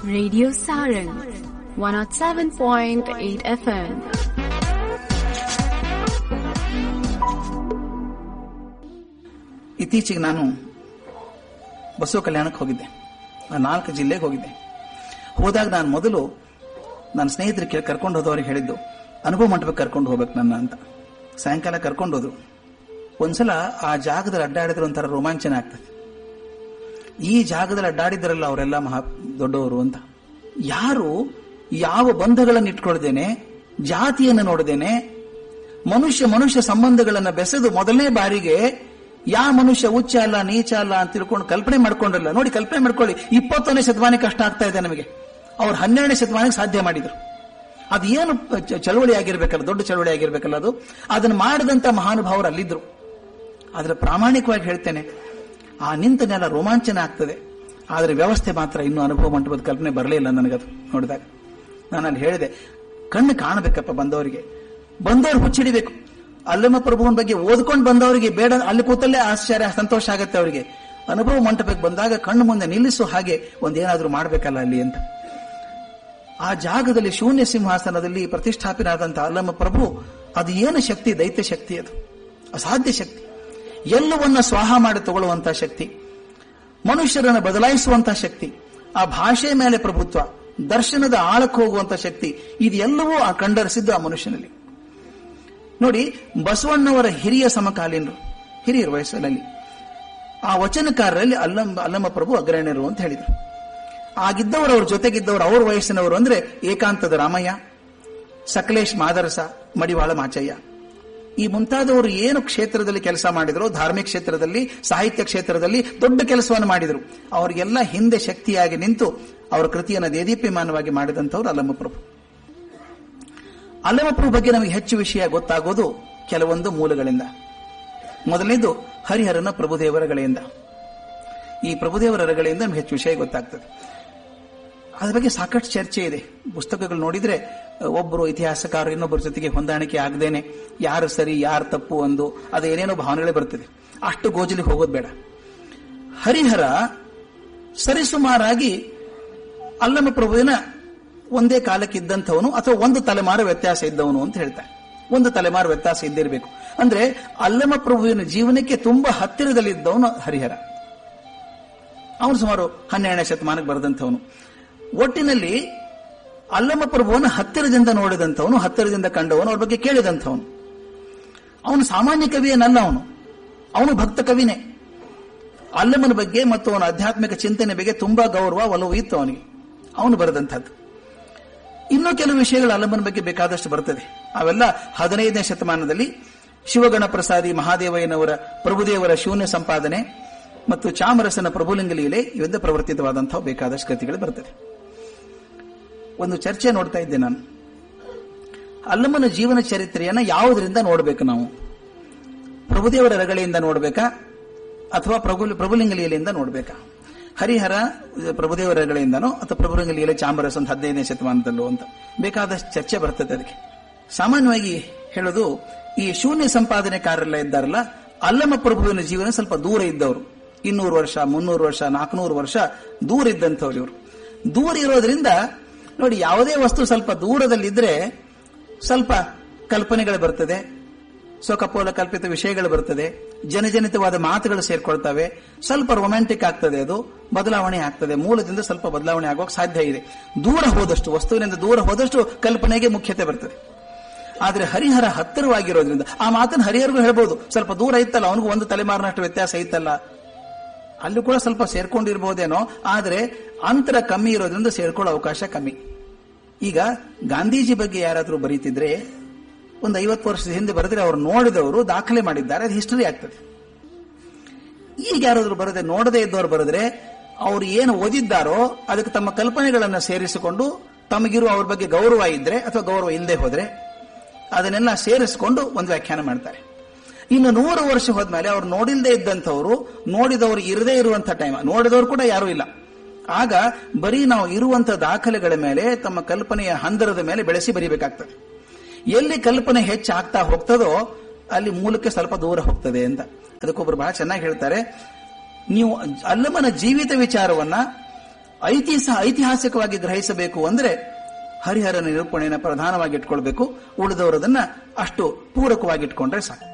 Radio Saran 107.8 FM. ಇತ್ತೀಚೆಗೆ ನಾನು ಬಸವ ಕಲ್ಯಾಣಕ್ಕೆ ಹೋಗಿದ್ದೆ ನಾನು ನಾಲ್ಕು ಜಿಲ್ಲೆಗೆ ಹೋಗಿದ್ದೆ ಹೋದಾಗ ನಾನು ಮೊದಲು ನನ್ನ ಸ್ನೇಹಿತರಿಗೆ ಕರ್ಕೊಂಡು ಹೋದವ್ರಿಗೆ ಹೇಳಿದ್ದು ಅನುಭವ ಮಂಟಪಕ್ಕೆ ಕರ್ಕೊಂಡು ಹೋಗ್ಬೇಕು ನನ್ನ ಅಂತ ಸಾಯಂಕಾಲ ಕರ್ಕೊಂಡು ಹೋದ್ರು ಒಂದ್ಸಲ ಆ ಜಾಗದಲ್ಲಿ ಅಡ್ಡಾಡಿದ್ರೆ ಒಂಥರ ರೋಮಾಂಚನ ಆಗ್ತದೆ ಈ ಜಾಗದಲ್ಲಿ ಅಡ್ಡಾಡಿದ್ರಲ್ಲ ಅವರೆಲ್ಲ ಮಹಾ ದೊಡ್ಡವರು ಅಂತ ಯಾರು ಯಾವ ಬಂಧಗಳನ್ನು ಇಟ್ಕೊಳ್ದೇನೆ ಜಾತಿಯನ್ನು ನೋಡದೇನೆ ಮನುಷ್ಯ ಮನುಷ್ಯ ಸಂಬಂಧಗಳನ್ನ ಬೆಸೆದು ಮೊದಲನೇ ಬಾರಿಗೆ ಯಾ ಮನುಷ್ಯ ಉಚ್ಚ ಅಲ್ಲ ನೀಚ ಅಲ್ಲ ಅಂತ ತಿಳ್ಕೊಂಡು ಕಲ್ಪನೆ ಮಾಡ್ಕೊಂಡ್ರಲ್ಲ ನೋಡಿ ಕಲ್ಪನೆ ಮಾಡ್ಕೊಳ್ಳಿ ಇಪ್ಪತ್ತೊಂದನೇ ಶತಮಾನಕ್ಕೆ ಕಷ್ಟ ಆಗ್ತಾ ಇದೆ ನಮಗೆ ಅವ್ರು ಹನ್ನೆರಡನೇ ಶತಮಾನಕ್ಕೆ ಸಾಧ್ಯ ಮಾಡಿದ್ರು ಅದು ಏನು ಚ- ಚಳವಳಿ ಆಗಿರ್ಬೇಕಲ್ಲ ದೊಡ್ಡ ಚಳವಳಿ ಆಗಿರ್ಬೇಕಲ್ಲ ಅದು ಅದನ್ನು ಮಾಡಿದಂತ ಮಹಾನುಭಾವರು ಅಲ್ಲಿದ್ರು ಆದ್ರೆ ಪ್ರಾಮಾಣಿಕವಾಗಿ ಹೇಳ್ತೇನೆ ಆ ನಿಂತ ನೆಲ ರೋಮಾಂಚನ ಆಗ್ತದೆ ಆದರೆ ವ್ಯವಸ್ಥೆ ಮಾತ್ರ ಇನ್ನೂ ಅನುಭವ ಮಂಟಪದ ಕಲ್ಪನೆ ಬರಲೇ ಇಲ್ಲ ನನಗದು ನೋಡಿದಾಗ ನಾನು ಅಲ್ಲಿ ಹೇಳಿದೆ ಕಣ್ಣು ಕಾಣಬೇಕಪ್ಪ ಬಂದವರಿಗೆ ಬಂದವರು ಹುಚ್ಚಿಡಿಬೇಕು ಅಲ್ಲಮ್ಮ ಪ್ರಭುವನ ಬಗ್ಗೆ ಓದ್ಕೊಂಡು ಬಂದವರಿಗೆ ಬೇಡ ಅಲ್ಲಿ ಕೂತಲ್ಲೇ ಆಶ್ಚರ್ಯ ಸಂತೋಷ ಆಗತ್ತೆ ಅವರಿಗೆ ಅನುಭವ ಮಂಟಪಕ್ಕೆ ಬಂದಾಗ ಕಣ್ಣು ಮುಂದೆ ನಿಲ್ಲಿಸೋ ಹಾಗೆ ಒಂದೇನಾದ್ರೂ ಮಾಡಬೇಕಲ್ಲ ಅಲ್ಲಿ ಅಂತ ಆ ಜಾಗದಲ್ಲಿ ಶೂನ್ಯ ಸಿಂಹಾಸನದಲ್ಲಿ ಪ್ರತಿಷ್ಠಾಪಿತನಾದಂತಹ ಅಲ್ಲಮ್ಮ ಪ್ರಭು ಅದು ಏನು ಶಕ್ತಿ ದೈತ್ಯ ಶಕ್ತಿ ಅದು ಅಸಾಧ್ಯ ಶಕ್ತಿ ಎಲ್ಲವನ್ನ ಸ್ವಾಹ ಮಾಡಿ ತಗೊಳ್ಳುವಂತಹ ಶಕ್ತಿ ಮನುಷ್ಯರನ್ನು ಬದಲಾಯಿಸುವಂತಹ ಶಕ್ತಿ ಆ ಭಾಷೆ ಮೇಲೆ ಪ್ರಭುತ್ವ ದರ್ಶನದ ಆಳಕ್ಕೆ ಹೋಗುವಂತಹ ಶಕ್ತಿ ಇದೆಲ್ಲವೂ ಆ ಕಂಡರಿಸಿದ್ದು ಆ ಮನುಷ್ಯನಲ್ಲಿ ನೋಡಿ ಬಸವಣ್ಣವರ ಹಿರಿಯ ಸಮಕಾಲೀನರು ಹಿರಿಯರು ವಯಸ್ಸಿನಲ್ಲಿ ಆ ವಚನಕಾರರಲ್ಲಿ ಅಲ್ಲಮ್ಮ ಅಲ್ಲಮ್ಮ ಪ್ರಭು ಅಗ್ರಣ್ಯರು ಅಂತ ಹೇಳಿದರು ಆಗಿದ್ದವರು ಅವ್ರ ಜೊತೆಗಿದ್ದವರು ಅವ್ರ ವಯಸ್ಸಿನವರು ಅಂದ್ರೆ ಏಕಾಂತದ ರಾಮಯ್ಯ ಸಕಲೇಶ್ ಮಾದರಸ ಮಡಿವಾಳ ಮಾಚಯ್ಯ ಈ ಮುಂತಾದವರು ಏನು ಕ್ಷೇತ್ರದಲ್ಲಿ ಕೆಲಸ ಮಾಡಿದ್ರು ಧಾರ್ಮಿಕ ಕ್ಷೇತ್ರದಲ್ಲಿ ಸಾಹಿತ್ಯ ಕ್ಷೇತ್ರದಲ್ಲಿ ದೊಡ್ಡ ಕೆಲಸವನ್ನು ಮಾಡಿದರು ಅವರಿಗೆಲ್ಲ ಹಿಂದೆ ಶಕ್ತಿಯಾಗಿ ನಿಂತು ಅವರ ಕೃತಿಯನ್ನು ದೇದೀಪ್ಯಮಾನವಾಗಿ ಮಾಡಿದಂಥವ್ರು ಅಲ್ಲಮ್ಮ ಪ್ರಭು ಅಲ್ಲಮ್ಮ ಪ್ರಭು ಬಗ್ಗೆ ನಮಗೆ ಹೆಚ್ಚು ವಿಷಯ ಗೊತ್ತಾಗೋದು ಕೆಲವೊಂದು ಮೂಲಗಳಿಂದ ಮೊದಲನೇದು ಹರಿಹರನ ಪ್ರಭುದೇವರಗಳಿಂದ ಈ ಪ್ರಭುದೇವರ ರಗಳಿಂದ ನಮ್ಗೆ ಹೆಚ್ಚು ವಿಷಯ ಗೊತ್ತಾಗ್ತದೆ ಅದ್ರ ಬಗ್ಗೆ ಸಾಕಷ್ಟು ಚರ್ಚೆ ಇದೆ ಪುಸ್ತಕಗಳು ನೋಡಿದ್ರೆ ಒಬ್ಬರು ಇತಿಹಾಸಕಾರರು ಇನ್ನೊಬ್ಬರ ಜೊತೆಗೆ ಹೊಂದಾಣಿಕೆ ಆಗದೇನೆ ಯಾರು ಸರಿ ಯಾರು ತಪ್ಪು ಒಂದು ಅದೇನೇನೋ ಭಾವನೆಗಳೇ ಬರ್ತದೆ ಅಷ್ಟು ಗೋಜಲಿಗೆ ಹೋಗೋದು ಬೇಡ ಹರಿಹರ ಸರಿಸುಮಾರಾಗಿ ಅಲ್ಲಮ ಪ್ರಭುವಿನ ಒಂದೇ ಕಾಲಕ್ಕೆ ಇದ್ದಂಥವನು ಅಥವಾ ಒಂದು ತಲೆಮಾರು ವ್ಯತ್ಯಾಸ ಇದ್ದವನು ಅಂತ ಹೇಳ್ತಾರೆ ಒಂದು ತಲೆಮಾರು ವ್ಯತ್ಯಾಸ ಇದ್ದಿರಬೇಕು ಅಂದ್ರೆ ಅಲ್ಲಮ ಪ್ರಭುವಿನ ಜೀವನಕ್ಕೆ ತುಂಬಾ ಹತ್ತಿರದಲ್ಲಿದ್ದವನು ಹರಿಹರ ಅವನು ಸುಮಾರು ಹನ್ನೆರಡನೇ ಶತಮಾನಕ್ಕೆ ಬರೆದಂಥವನು ಒಟ್ಟಿನಲ್ಲಿ ಅಲ್ಲಮ ಪ್ರಭುವನ್ನು ಹತ್ತಿರದಿಂದ ನೋಡಿದಂಥವನು ಹತ್ತಿರದಿಂದ ಕಂಡವನು ಅವ್ರ ಬಗ್ಗೆ ಕೇಳಿದಂಥವನು ಅವನು ಸಾಮಾನ್ಯ ಕವಿಯೇನಲ್ಲ ಅವನು ಅವನು ಭಕ್ತ ಕವಿನೇ ಅಲ್ಲಮನ ಬಗ್ಗೆ ಮತ್ತು ಅವನ ಆಧ್ಯಾತ್ಮಿಕ ಚಿಂತನೆ ಬಗ್ಗೆ ತುಂಬಾ ಗೌರವ ಒಲವು ಇತ್ತು ಅವನಿಗೆ ಅವನು ಬರೆದಂಥದ್ದು ಇನ್ನೂ ಕೆಲವು ವಿಷಯಗಳು ಅಲ್ಲಮನ ಬಗ್ಗೆ ಬೇಕಾದಷ್ಟು ಬರ್ತದೆ ಅವೆಲ್ಲ ಹದಿನೈದನೇ ಶತಮಾನದಲ್ಲಿ ಶಿವಗಣ ಪ್ರಸಾದಿ ಮಹಾದೇವಯ್ಯನವರ ಪ್ರಭುದೇವರ ಶೂನ್ಯ ಸಂಪಾದನೆ ಮತ್ತು ಚಾಮರಸನ ಪ್ರಭುಲಿಂಗ ಲೀಲೆ ಇವೆಲ್ಲ ಪ್ರವರ್ತಿತವಾದಂತಹ ಬೇಕಾದಷ್ಟು ಕೃತಿಗಳು ಬರ್ತದೆ ಒಂದು ಚರ್ಚೆ ನೋಡ್ತಾ ಇದ್ದೆ ನಾನು ಅಲ್ಲಮ್ಮನ ಜೀವನ ಚರಿತ್ರೆಯನ್ನ ಯಾವುದರಿಂದ ನೋಡಬೇಕು ನಾವು ಪ್ರಭುದೇವರ ರಗಳಿಂದ ನೋಡಬೇಕಾ ಅಥವಾ ಪ್ರಭು ಪ್ರಭುಲಿಂಗ ಲೀಲೆಯಿಂದ ನೋಡಬೇಕಾ ಹರಿಹರ ಪ್ರಭುದೇವರ ರಗಳಿಂದನೋ ಅಥವಾ ಪ್ರಭುಲಿಂಗ ಲೀಲೆ ಚಾಮರಸ ಅಂತ ಹದಿನೈದನೇ ಶತಮಾನದಲ್ಲೋ ಅಂತ ಬೇಕಾದಷ್ಟು ಚರ್ಚೆ ಬರ್ತದೆ ಅದಕ್ಕೆ ಸಾಮಾನ್ಯವಾಗಿ ಹೇಳೋದು ಈ ಶೂನ್ಯ ಸಂಪಾದನೆಕಾರರೆಲ್ಲ ಇದ್ದಾರಲ್ಲ ಅಲ್ಲಮ ಪ್ರಭುವಿನ ಜೀವನ ಸ್ವಲ್ಪ ದೂರ ಇದ್ದವರು ಇನ್ನೂರು ವರ್ಷ ಮುನ್ನೂರು ವರ್ಷ ನಾಲ್ಕುನೂರು ವರ್ಷ ದೂರ ಇದ್ದಂಥವ್ರು ಇವರು ದೂರ ಇರೋದ್ರಿಂದ ನೋಡಿ ಯಾವುದೇ ವಸ್ತು ಸ್ವಲ್ಪ ದೂರದಲ್ಲಿದ್ರೆ ಸ್ವಲ್ಪ ಕಲ್ಪನೆಗಳು ಬರ್ತದೆ ಸೊಕಪೋಲ ಕಲ್ಪಿತ ವಿಷಯಗಳು ಬರ್ತದೆ ಜನಜನಿತವಾದ ಮಾತುಗಳು ಸೇರ್ಕೊಳ್ತವೆ ಸ್ವಲ್ಪ ರೊಮ್ಯಾಂಟಿಕ್ ಆಗ್ತದೆ ಅದು ಬದಲಾವಣೆ ಆಗ್ತದೆ ಮೂಲದಿಂದ ಸ್ವಲ್ಪ ಬದಲಾವಣೆ ಆಗೋಕೆ ಸಾಧ್ಯ ಇದೆ ದೂರ ಹೋದಷ್ಟು ವಸ್ತುವಿನಿಂದ ದೂರ ಹೋದಷ್ಟು ಕಲ್ಪನೆಗೆ ಮುಖ್ಯತೆ ಬರ್ತದೆ ಆದ್ರೆ ಹರಿಹರ ಹತ್ತಿರವಾಗಿರೋದ್ರಿಂದ ಆ ಮಾತನ್ನು ಹರಿಹರಿಗೂ ಹೇಳ್ಬೋದು ಸ್ವಲ್ಪ ದೂರ ಇತ್ತಲ್ಲ ಅವನಿಗೂ ಒಂದು ತಲೆಮಾರಿನಷ್ಟು ವ್ಯತ್ಯಾಸ ಇತ್ತಲ್ಲ ಅಲ್ಲಿ ಕೂಡ ಸ್ವಲ್ಪ ಸೇರ್ಕೊಂಡಿರ್ಬೋದೇನೋ ಆದ್ರೆ ಅಂತರ ಕಮ್ಮಿ ಇರೋದ್ರಿಂದ ಸೇರ್ಕೊಳ್ಳೋ ಅವಕಾಶ ಕಮ್ಮಿ ಈಗ ಗಾಂಧೀಜಿ ಬಗ್ಗೆ ಯಾರಾದರೂ ಬರೀತಿದ್ರೆ ಒಂದು ಐವತ್ತು ವರ್ಷದ ಹಿಂದೆ ಬರೆದ್ರೆ ಅವ್ರು ನೋಡಿದವರು ದಾಖಲೆ ಮಾಡಿದ್ದಾರೆ ಅದು ಹಿಸ್ಟರಿ ಆಗ್ತದೆ ಈಗ ಯಾರಾದ್ರೂ ಬರದೆ ನೋಡದೇ ಇದ್ದವ್ರು ಬರೆದ್ರೆ ಅವ್ರು ಏನು ಓದಿದ್ದಾರೋ ಅದಕ್ಕೆ ತಮ್ಮ ಕಲ್ಪನೆಗಳನ್ನು ಸೇರಿಸಿಕೊಂಡು ತಮಗಿರುವ ಅವ್ರ ಬಗ್ಗೆ ಗೌರವ ಇದ್ರೆ ಅಥವಾ ಗೌರವ ಇಲ್ಲದೆ ಹೋದ್ರೆ ಅದನ್ನೆಲ್ಲ ಸೇರಿಸಿಕೊಂಡು ಒಂದು ವ್ಯಾಖ್ಯಾನ ಮಾಡ್ತಾರೆ ಇನ್ನು ನೂರು ವರ್ಷ ಹೋದ್ಮೇಲೆ ಅವ್ರು ನೋಡಿಲ್ದೇ ಇದ್ದಂಥವ್ರು ನೋಡಿದವರು ಇರದೇ ಇರುವಂತ ಟೈಮ್ ನೋಡಿದವರು ಕೂಡ ಯಾರೂ ಇಲ್ಲ ಆಗ ಬರೀ ನಾವು ಇರುವಂತ ದಾಖಲೆಗಳ ಮೇಲೆ ತಮ್ಮ ಕಲ್ಪನೆಯ ಹಂದರದ ಮೇಲೆ ಬೆಳೆಸಿ ಬರಿಬೇಕಾಗ್ತದೆ ಎಲ್ಲಿ ಕಲ್ಪನೆ ಹೆಚ್ಚಾಗ್ತಾ ಹೋಗ್ತದೋ ಅಲ್ಲಿ ಮೂಲಕ್ಕೆ ಸ್ವಲ್ಪ ದೂರ ಹೋಗ್ತದೆ ಅಂತ ಅದಕ್ಕೊಬ್ರು ಬಹಳ ಚೆನ್ನಾಗಿ ಹೇಳ್ತಾರೆ ನೀವು ಅಲ್ಲಮನ ಜೀವಿತ ವಿಚಾರವನ್ನ ಐತಿಹಾಸ ಐತಿಹಾಸಿಕವಾಗಿ ಗ್ರಹಿಸಬೇಕು ಅಂದ್ರೆ ಹರಿಹರ ನಿರೂಪಣೆಯನ್ನು ಪ್ರಧಾನವಾಗಿ ಇಟ್ಕೊಳ್ಬೇಕು ಉಳಿದವರದನ್ನ ಅಷ್ಟು ಪೂರಕವಾಗಿ ಇಟ್ಕೊಂಡ್ರೆ ಸಾಕು